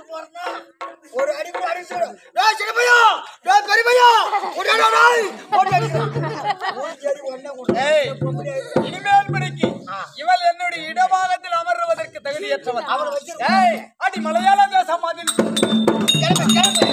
போறேன்னா ஒரு அடி கூட அடிச்சு டேய் சின்ன பையா டேய் பெரிய பையா உடனே டேய் போட்டு அடிக்கிறான் மூஞ்சி அடி ஒண்ணே கொண்டு ஏய், இனிமேல் படிக்கு இவள் என்னுடைய இடபாகத்தில் அமர்வதற்கு தகுதியற்றவன் அவனை வச்சிரு. ஏய், அடி மலையாள தேசம் அதில் கிளம்பு கிளம்பு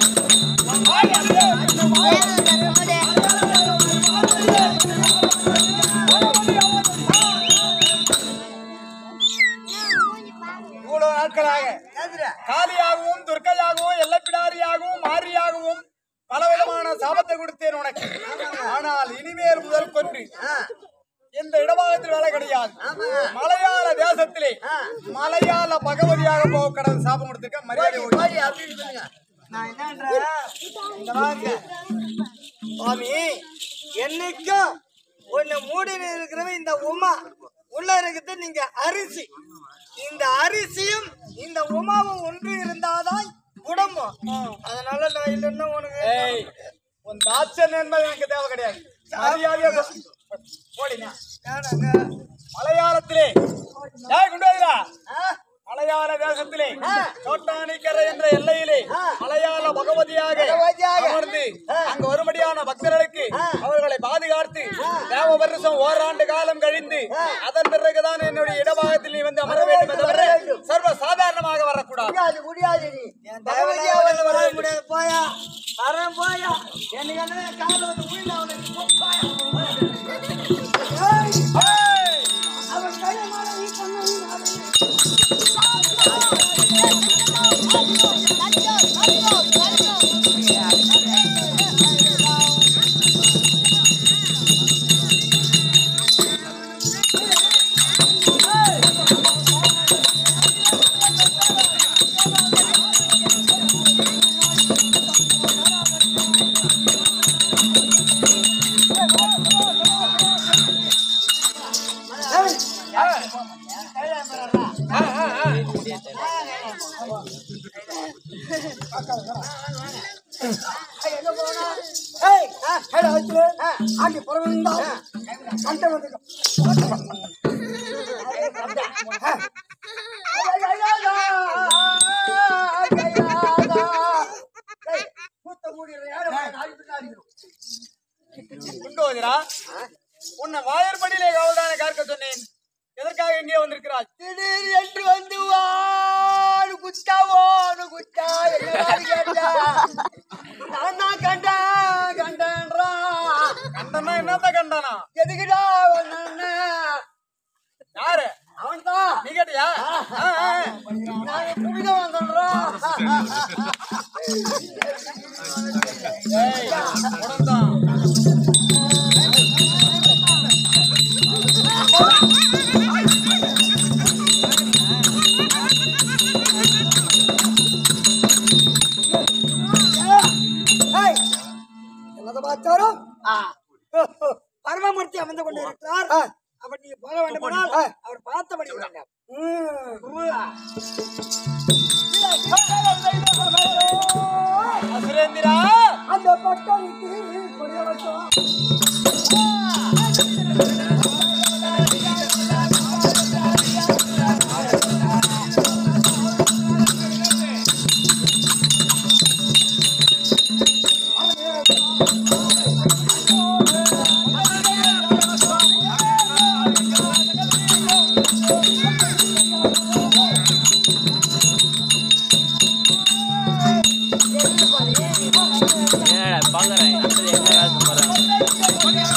இவ்வளவு நாட்களாக கேக்குதா? காளியாகவும் துர்க்கையாகவும் எல்லப்பிடாரியாகவும் மாரியாகவும் பலவிதமான சாபத்தை கொடுத்தேன் உனக்கு ஆனால் இனிமேல் முதல் கொண்டு ஆ, இந்த இடபாகத்தில் வேலை கிடையாது ஆமாங்க. மலையாள தேசத்திலே ஆ. மலையாள பகவதியாக போக கடவுள் சாபம் கொடுத்திருக்க மரியாதை போய், கொடு. போய் அப்படின்னு சொல்லுங்க. நான் என்னன்றேன், இங்க வாங்க. சுவாமி என்னைக்கும் உன்னை மூடின இருக்கிறவன் இந்த உமா உள்ள இருக்குது நீங்க அரிசி இந்த அரிசியும் இந்த உமாவும் ஒன்று இருந்தாதான் குடும்பம் அதனால நான் இல்லைன்னா உனக்கு ஏய் உன் தாட்சன் என்பது எனக்கு தேவை கிடையாது மரியாதையாக போடினா வேணாங்க. மலையாளத்திலே ஏய் குண்டு வாதிரா. ஆ? மலையாள தேசத்திலே ஆ. கோட்டானிக்கரை என்ற எல்லையிலே ஆ. மலையாள பகவதியாக பகவதியாக. அமர்ந்து ஆ. அங்கு வரும்படியான பக்தர்களுக்கு ஆ. அவர்களை பாதுகாத்து தேவ வருஷம் ஓராண்டு காலம் கழிந்து ஆ. அதன் பிறகுதான் என்னுடைய இடபாகத்தில் நீ வந்து அமர வேண்டும் வர தவிர வேண்டும். சர்வ சாதாரணமாக வரக்கூடாது முடியாது முடியாது நீ பகவதியா வந்து வர முடியாது போயா வரேன் போயா எனக்கு என்ன கால வந்து உயிர் அவனுக்கு போ, போயா ஏய், ஏய்! அவன் கையில மாலை நீ பண்ண நீ அவன் எங்க போனா ஏய் ஹேட வச்சு ஆண்டி புறவந்தா அந்த வந்து குண்டு வாதிரா. உன்னை வாயற்படியிலே காவல்தானே காக்க சொன்னேன் எதற்காக இங்கே வந்திருக்கிறாய் திடீர் என்று வந்து வாடு குத்தாவோடு குத்தா என்ன கேட்டா நான் தான் கண்டேன் கண்டேன்றா கண்டனா என்னத்த கண்டானா எதுக்குடா வந்தானே யாரு அவன் தான் நீ கேட்டியா ஆ, ஆ. நான் குடிக்க வந்தேன்றா ஏய், உடன்தான். ஏய், என்னது பார்த்தாலும் பரமமூர்த்தி அமர்ந்து கொண்டு இருக்கிறார் அவர் நீங்க போக வேண்டுமானால் அவர் பார்த்தபடி வேண்டாம் அசுரேந்திரா அந்த பக்கத்துக்கு கொடிய வச்சோம் என்னடா பாக்குறேன் அடுத்தது என்ன காலத்து போறாங்க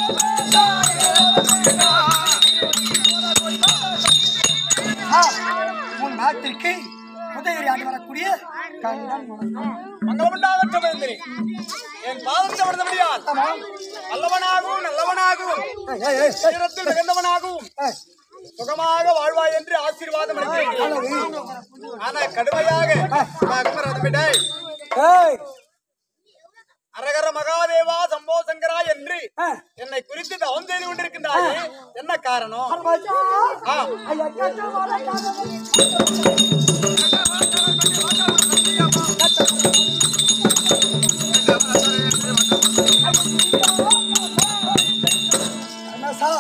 உன் நாட்டிற்கு உதயரி ஆண்டு வரக்கூடிய கண்ணன் வணக்கம் மங்களமுண்டாகற்ற பயந்திரி என் பாதத்தை விடுதபடியால் நல்லவனாகவும் நல்லவனாகவும் வீரத்தில் மிகுந்தவனாகவும் சுகமாக வாழ்வாய் என்று ஆசீர்வாதம் அளிக்கிறேன் ஆனா கடுமையாக அகமரதமிடை ஏய் அரகர மகாதேவா சம்போ சங்கரா என்று என்னை குறித்து தவம் செய்து கொண்டிருக்கின்றாயே என்ன காரணம் ஆ,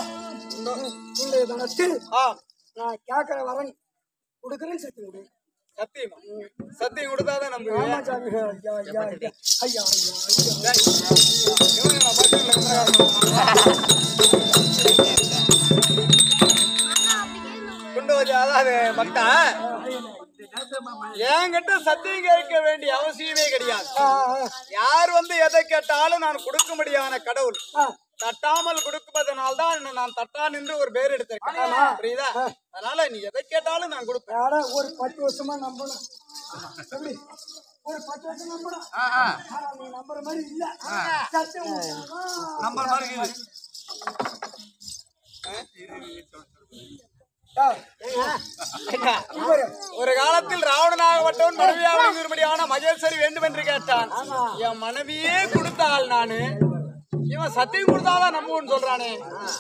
இந்த தனத்தில் ஆ, நான் கேட்கிற வரன் கொடுக்குறேன்னு சேர்த்து விடு சத்தியமா சத்தியம் கொடுத்தாதான் நம்புவேன் ஆமா சாமி ஐயா ஐயா ஐயா ஐயா ஐயா டேய், இவனுங்க நான் பஸ்ல இருக்கிறாங்க. கொண்டு வந்து அதாவது பக்தா என்கிட்ட சத்தியம் கேட்க வேண்டிய அவசியமே கிடையாது ஆ, யார் வந்து எதை கேட்டாலும் நான் கொடுக்கும்படியான கடவுள் ஆ, தட்டாமல் கொடுப்பதனால தான் நான் தட்டா நின்று ஒரு பேர் எடுத்திருக்கேன் புரியுதா அதனால நீ எதை கேட்டாலும் நான் கொடுப்பேன் ஆனா ஒரு பத்து வருஷமா நம்பணும் எப்படி ஒரு பத்து வருஷம் நம்பணும் ஆனா நீ நம்புற மாதிரி இல்ல சத்தியம் நம்பர் மாதிரி ஒரு காலத்தில் ராவணனாகப்பட்டவன் மனைவியாக விரும்படியான மகேஸ்வரி வேண்டும் என்று கேட்டான் என் மனைவியே கொடுத்தாள் நானு இவன் சத்தியம் கொடுத்தாதான் நம்புன்னு சொல்றானே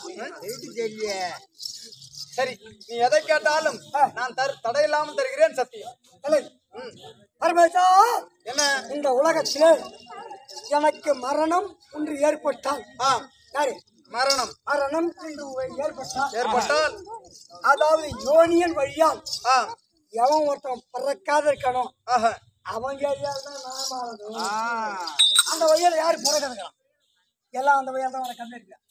சரி நீ எதை கேட்டாலும் நான் தர் தடையில்லாமல் தருகிறேன் சத்தியம் ம். பரமேசா என்ன இந்த உலகத்திலே எனக்கு மரணம் ஒன்று ஏற்பட்டால் ஆ யாரு மரணம் மரணம் என்று ஏற்பட்டால் ஏற்பட்டால் அதாவது யோனியன் வழியால் ஆ எவன் ஒருத்தன் பிறக்காத இருக்கணும் ஆஹா. அவன் ஏரியால் தான் நான் வாழணும் ஆ. அந்த வழியால் யாரு பிறக்கிறான் எல்லாம் அந்த வழியால் தான் வர கம்மி இருக்கு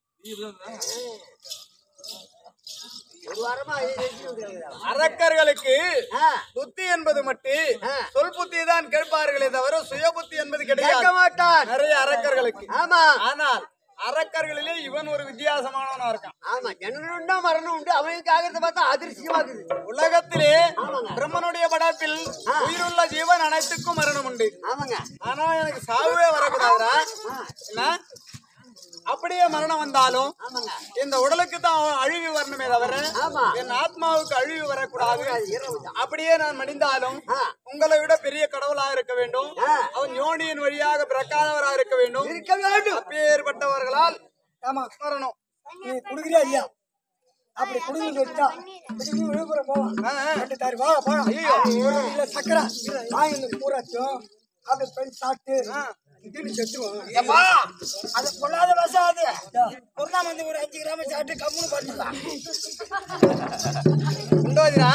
அரக்கர்களுக்கு புத்தி என்பது மட்டும் சொல் புத்தி தான் கேட்பார்களே தவிர சுய புத்தி என்பது கிடையாது மாட்டான் நிறைய அரக்கர்களுக்கு ஆமா ஆனால் அரக்கர்களிலே இவன் ஒரு வித்தியாசமானவனா இருக்கான் ஆமா ஜனனம் உண்டா மரணம் உண்டு அவனுக்கு ஆகிறத பார்த்தா அதிர்ஷ்டமாக்குது உலகத்திலே பிரம்மனுடைய படைப்பில் உயிருள்ள ஜீவன் அனைத்துக்கும் மரணம் உண்டு ஆமாங்க ஆனா எனக்கு சாவே வரக்கூடாதுடா என்ன அப்படியே மரணம் வந்தாலும் ஆமாங்க இந்த உடலுக்கு தான் அழிவு வரணுமே தவிர ஆமா. என் ஆத்மாவுக்கு அழிவு வரக்கூடாது அப்படியே நான் மடிந்தாலும் உங்களை விட பெரிய கடவுளாக இருக்க வேண்டும் அவன் யோனியின் வழியாக பிறக்காதவராக இருக்க வேண்டும் இருக்க வேண்டும் அப்பேற்பட்டவர்களால் ஆமா மரணம் நீ குடுக்குறியா இல்லையா அப்படி குடுக்க சொல்லிட்டா திரும்பி விழுப்புரம் போவான் ஆ, ஆ. ரெண்டு தாரி வா போலாம் இல்ல சக்கரை வாங்கி இந்த பூராச்சும் அப்படி போய் சாப்பிட்டு திடீர்னு செத்துருவான் அது பொல்லாத விஷம் அது பொருளாம வந்து ஒரு அஞ்சு கிராம் சாப்பிட்டு கம்முன்னு பண்ணிடலாம் உண்டோதிரா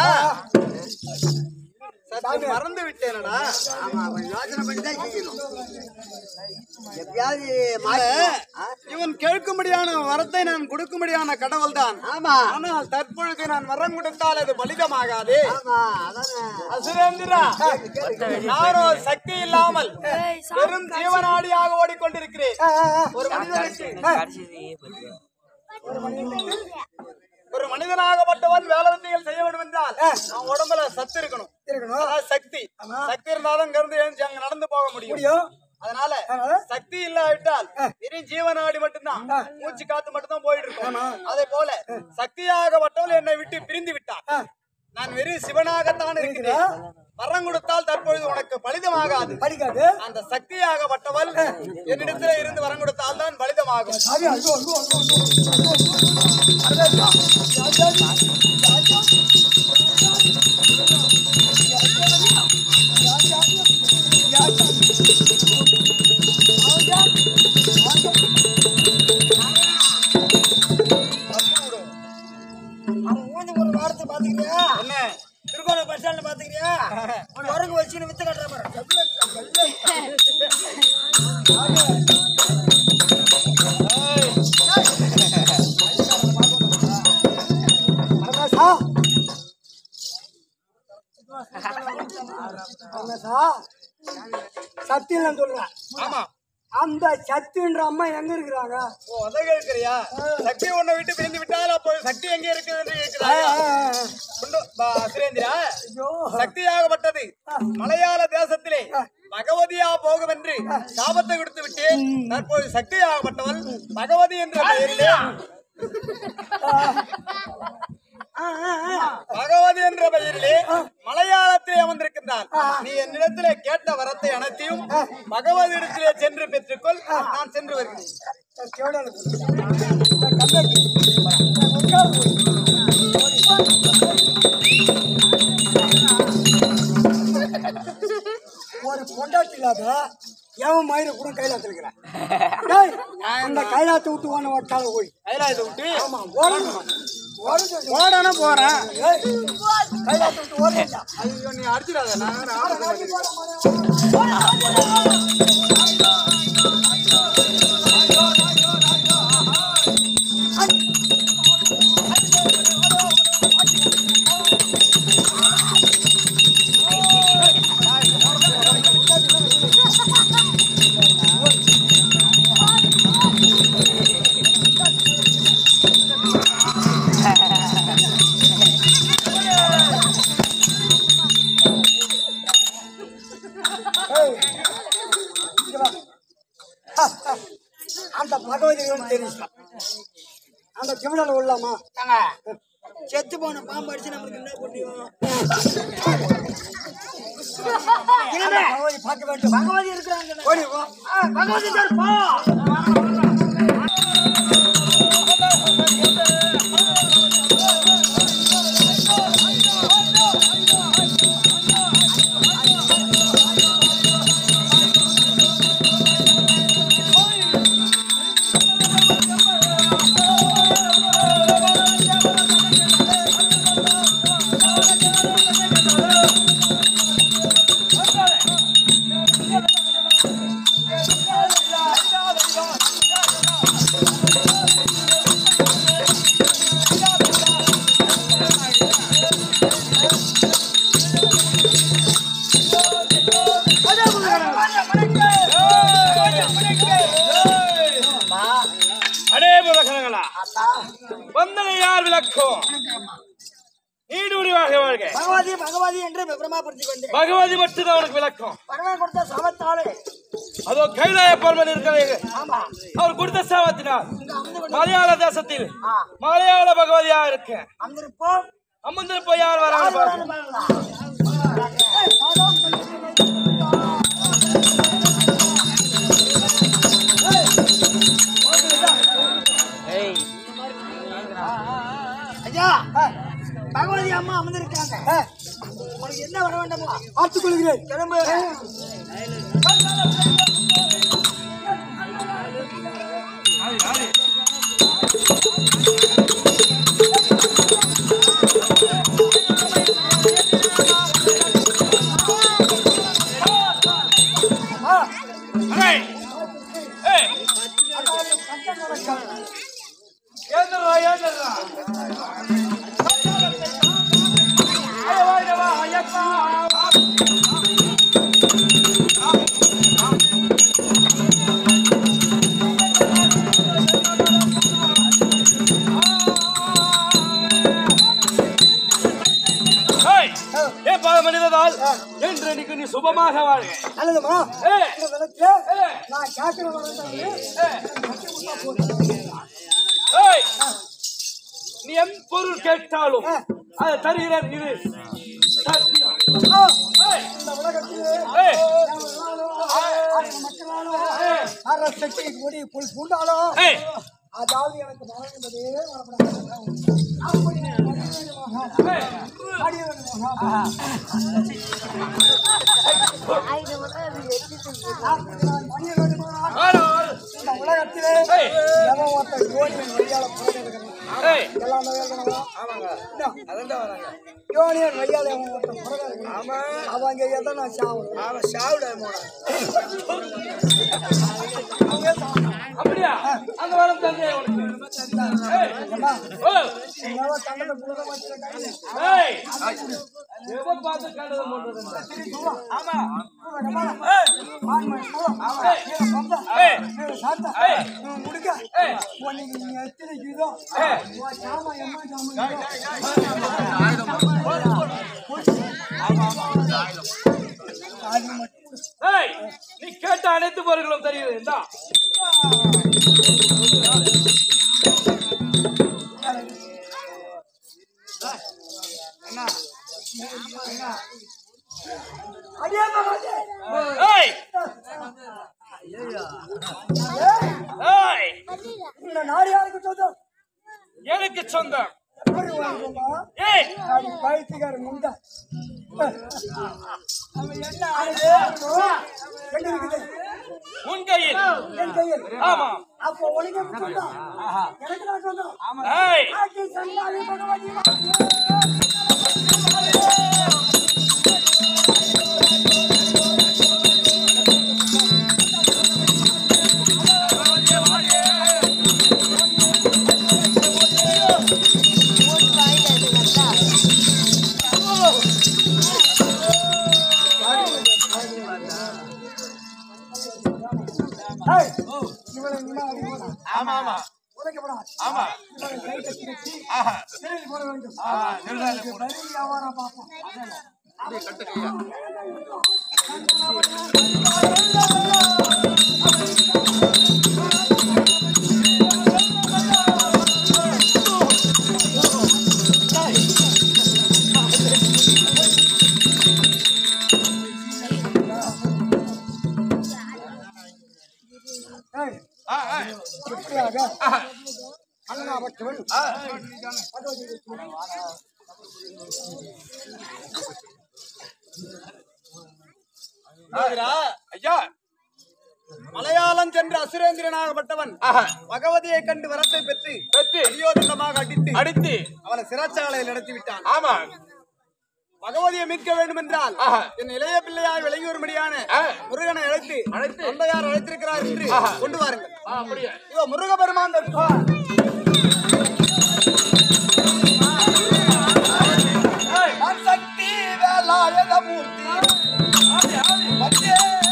சற்று மறந்து விட்டேனடா ஆமா அவன் யோசனை பண்ணி தான் செய்யணும் எப்பயாவது இவன் கேட்கும்படியான வரத்தை நான் கொடுக்கும்படியான கடவுள் தான் ஆமா ஆனால் தற்பொழுது நான் வரம் கொடுத்தால் அது பலிதமாகாது ஆமா அதானே அசுரேந்திரா நான் ஒரு சக்தி இல்லாமல் வெறும் ஜீவனாடியாக ஓடிக்கொண்டிருக்கிறேன் ஒரு மனிதனுக்கு கடைசி ஒரு மனிதனாகப்பட்டவன் வேலை வித்தைகள் செய்ய வேண்டும் என்றால் அவன் உடம்புல சத்து இருக்கணும் இருக்கணும் அதாவது சக்தி சக்தி இருந்தாலும் இங்க இருந்து எழுந்து அங்க நடந்து போக முடியும் முடியும் அதனால அதனால? சக்தி இல்லாவிட்டால் வெறும் ஜீவனாடி மட்டும்தான் மூச்சு காத்து மட்டும்தான் போயிட்டு இருக்கும் அதே போல சக்தியாகப்பட்டவள் என்னை விட்டு பிரிந்து விட்டார் நான் வெறும் சிவனாகத்தான் இருக்கிறேன் வரம் கொடுத்தால் தற்பொழுது உனக்கு பலிதமாகாது படிக்காது அந்த சக்தியாகப்பட்டவள் என்னிடத்துல இருந்து வரம் கொடுத்தால் தான் பலிதமாகும் சாமி ஐயோ ஐயோ ஐயோ ஐயோ ஐயோ அவன் ஊந்து ஒரு வாரத்தை பாத்துக்கிறியா என்ன திருக்கோணம் பஸ் ஸ்டாண்ட்ல பாத்துக்கிறியா குரங்கு வச்சுன்னு வித்து கட்டுற பாரு பரமேசா பரமேசா சத்தியம் நான் சொல்றேன் ஆமா அந்த சத்தின்ற அம்மா எங்க இருக்கிறாங்க ஓ அதை கேட்கிறியா சக்தி உன்னை விட்டு பிரிந்து விட்டால் அப்போ சக்தி எங்கே இருக்குது என்று கேட்கிறாயா கொண்டு வா, சுரேந்திரா ஐயோ சக்தியாகப்பட்டது மலையாள தேசத்திலே பகவதியா போகும் என்று சாபத்தை கொடுத்து விட்டு தற்போது சக்தியாகப்பட்டவள் பகவதி என்ற பெயரிலே பகவதி என்ற பெயரிலே மலையாளத்திலே அமர்ந்திருக்கின்றார் நீ என்னிடத்திலே கேட்ட வரத்தை அனைத்தையும் பகவதி இடத்திலே சென்று பெற்றுக்கொள் நான் சென்று வருகிறேன் கேவலம் கண்ணாடி உட்காரு ஒரு பொண்டாட்டி இல்லாத எவன் மயிரை கூட கைலாத்துல இருக்கிறேன் டேய், அந்த கைலாத்தை விட்டு ஓன ஓட்டால போய் கைலாயத்தை விட்டு ஆமா ஓடணும் ஓடனா போறேன் ஏய், கைலாசத்தை விட்டு ஓடுறீங்களா? ஐயோ நீ அடிச்சிடாத நான் ஆட நாட்டி போட மாட்டேன். ஏய், இங்க வா. அந்த பகவதி தெரியும் அந்த சிவனால உள்ளாமா செத்து போன பாம்பு அடிச்சு நம்மளுக்கு என்ன புண்ணியம் அந்த பகவதி பார்க்க வேண்டும் பகவதி இருக்கிறாங்க ஓடி வா பகவதி சார் போ அடே புலகங்களா வந்தனை யார் விளக்கும் நீடூடி வாழ்க வாழ்க பகவதி பகவதி என்று விபரமாப்படுத்திக் கொண்டேன் பகவதி மட்டும்தான் உனக்கு விளக்கம் பகவான் கொடுத்த சமத்தாலே அதோ கைலாய பர்மன் இருக்கிறது ஆமா அவர் கொடுத்த சாபத்தினால் இங்க அமர்ந்து கொண்டு மலையாள தேசத்தில் ஆ. மலையாள பகவதியா இருக்கேன் அமர்ந்திருப்போம் அம்மந்திருப்ப யார் வராங்க பாருங்க ஐயா பகவதி அம்மா அமர்ந்திருக்காங்க உனக்கு என்ன வர வேண்டுமோ பார்த்துக் கொள்கிறேன் கிளம்பு ஏய், ஏய், ஏந்திரா, ஏந்திரா. ஐயோ, ஐயோ, ஐயப்பா. ஏய், ஏன் பாவம் மனிததால் என்று இன்னைக்கு நீ சுபமாக வாழ்க நல்லதுமா ஏய், இந்த விளக்கு நான் கேட்கிற ஏய், நீ என் பொருள் கேட்டாலும் அதை தருகிறேன் இது சத்தியம். ஏய், இந்த உலகத்திலே ஏய், அரசத்தை கொடி புல் பூண்டாலும் ஏய், அதாவது எனக்கு மனம் என்பதே வரப்படாது அப்படி எனக்கு மணி வேணுமாக, ஏய், அடி வேணுமாக. அப்படி நான் மணி வேணுமாக, ஆனால், இந்த உலகத்திலே ஏய். எவன் ஒருத்தன் யோனியன் வழியால பிறந்திருக்கிறான். ஏய், எல்லாமே இருக்கணுமா? என்ன? யோனியன் வழியால எவன் ஒருத்தன் பிறந்திருக்கிறான். அவங்க எதை நான் சாவணும் அப்படியா அந்த வரம் தந்தே உனக்கு ஏய், ஏம்மா, ஓ, எவன் தண்டனை கொடுக்க மாட்டேன் கையில. ஏய், எதை பார்த்து கண்டது போன்றது ஆமா ஏய், ஏய், ஏய், ஏய், முடிக்க ஏய், உன்னைக்கு நீ எத்தனை கீதோ ஏய். உன் சாமா எம்மா சாமா அது மட்டும் ஏய், நீ கேட்ட அனைத்து பொருட்களும் தெரியுது இந்தா அடியே மாமாஜி. ஏய் ஏய் இந்த நாடு யாருக்கு சொந்தம் எனக்கு சொந்தம் எப்படி உனக்கு சொந்தம்? ஏய் அடி பைத்தியக்கார முண்டை. அவன் என்ன ஆளு? எங்க இருக்குது? உன் கையில் என் கையில் ஆமா அப்போ உனக்கு எப்படி சொந்தம் எனக்கு தான் சொந்தம் ஏய் ஆக்கி சண்டாளி பகவதி வாக்கியே. ஏய், இவனை இனிமே அடிக்கணும். ஆமா ஆமா உதைக்கப்படாது. ஆமா இவனை கைத்தை பிடிச்சு ஆஹா சிறையில் போட வேண்டும். ஆ, சிறையில் இவனுக்கு வரி வியாபாரம் பார்ப்போம். ஏய், ஆ, ஆ. இப்படியாக அண்ணாவற்றவன் ஆகிறா, ஐயா மலையாளம் சென்று அசுரேந்திரனாகப்பட்டவன் ஆஹா பகவதியை கண்டு வரத்தை பெற்று பெற்று துரியோதனமாக அடித்து அடித்து அவனை சிறைச்சாலையில் நடத்தி விட்டான் ஆமா பகவதியை மீட்க வேண்டும் என்றால் ஆஹா. என் இளைய பிள்ளையாய் விளங்கி வரும்படியான ஆ. முருகனை அழைத்து அழைத்து. தந்தையார் அழைத்திருக்கிறார் என்று ஆஹா. கொண்டு வாருங்கள் ஆ, அப்படியே இதோ முருகபெருமான் தருவார். சக்தி வேலாயுத மூர்த்தி வந்தே.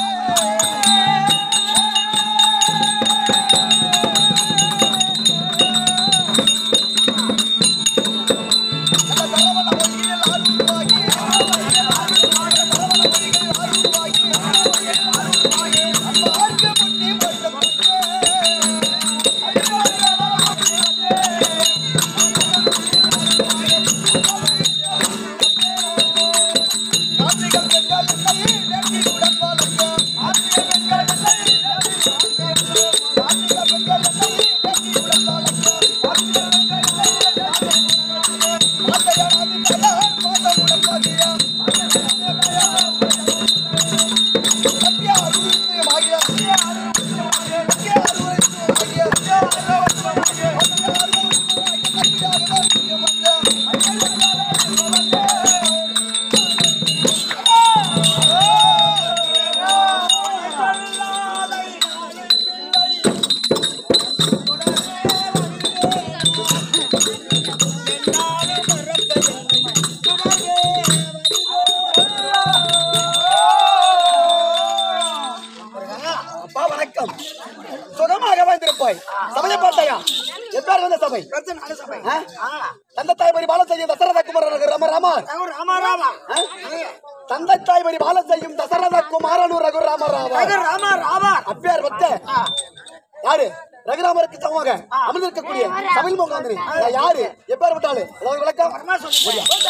அப்பா வணக்கம் சுகமாக வந்திருப்பாய் சபையை பார்த்தாயா எப்பேர் வந்த சபை ஆ? தந்தை தாய்மரி பாலம் செய்யும் தசரத குமாரன் ரம ராமா ராமா ராமா ஆ? தந்தை தாய்மரி பாலம் செய்யும் தசரத குமாரனு ரகு ராம ராமா ராமா ராமா அப்பேர் வத்த யாரு ரகுராமருக்கு சமமாக அமர்ந்திருக்கக்கூடிய தமிழ் முகாந்திரி யாரு எப்பேர் விட்டாலு ஏதாவது விளக்கம்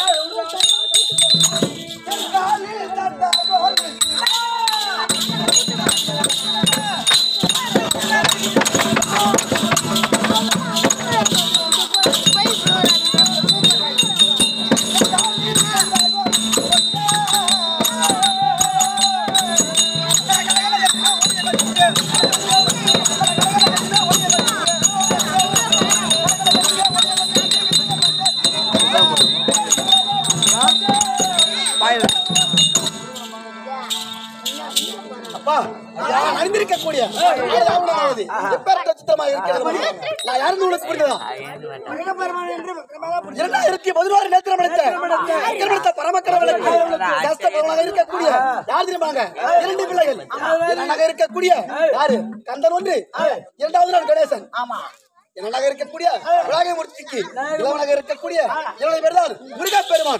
அப்பா நான் அறிந்திருக்கக்கூடிய ராவணனாவது எப்பேற்பட்ட சித்திரமாக இருக்கிறது நான் யாருந்து உனக்கு புரிந்ததா பெருமான் என்று இரண்டாயிரத்தி பதினோரு நேத்திரம் எடுத்த அக்கிரமித்த பரமக்கடவுளுக்கு சாஸ்திர பகவானாக இருக்கக்கூடிய யார் தெரியுமாங்க இரண்டு பிள்ளைகள் என்னனாக இருக்கக்கூடிய யாரு கந்தன் ஒன்று இரண்டாவது நாள் கணேசன் ஆமா என்னனாக இருக்கக்கூடிய விநாயகமூர்த்திக்கு இளவனாக இருக்கக்கூடிய என்னுடைய பேர் தான் முருகா பெருமான்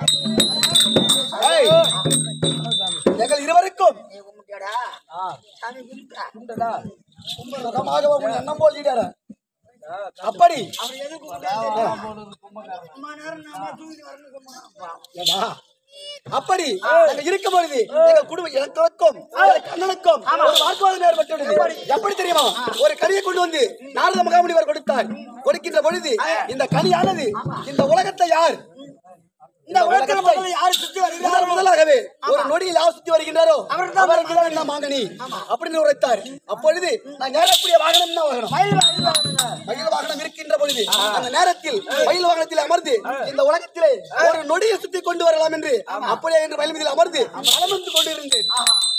ஏய், எங்கள் இருவருக்கும் சாமி கும்பிட்டா சுகமாக உன் எண்ணம் போல் ஈடேற. அப்படி அவர் எது கூப்பிட்டாரு தெரியுமா? அம்மா நேரம் நாம தூக்கிட்டு வரணும் சொன்னா. ஏடா, அப்படி நாங்க இருக்கும் பொழுது எங்க குடும்ப எனக்கும் எங்க கண்ணனுக்கும் ஒரு வாக்குவாதம் ஏற்பட்டுள்ளது எப்படி தெரியுமா ஒரு கனியை கொண்டு வந்து நாரத மகாமுனிவர் கொடுத்தார் கொடுக்கின்ற பொழுது இந்த கனியானது இந்த உலகத்தை யார் இந்த உலகத்துல முதல்ல யாரு சுத்தி முதல் வருகிறாரோ முதலாகவே ஒரு நொடியில் யார் சுத்தி வருகின்றாரோ அவர்தான் அவருக்கு தான் இந்த மாங்கனி அப்படின்னு உரைத்தார் அப்பொழுது நான் ஏறக்கூடிய வாகனம் தான் வாகனம் மயில் வாகனம். மயில் வாகனம் இருக்கின்ற பொழுது அந்த நேரத்தில் மயில் வாகனத்தில் அமர்ந்து இந்த உலகத்திலே ஒரு நொடியை சுத்தி கொண்டு வரலாம் என்று அப்படியே என்று மயில் மீதில் அமர்ந்து வலம் வந்து கொண்டிருந்தேன்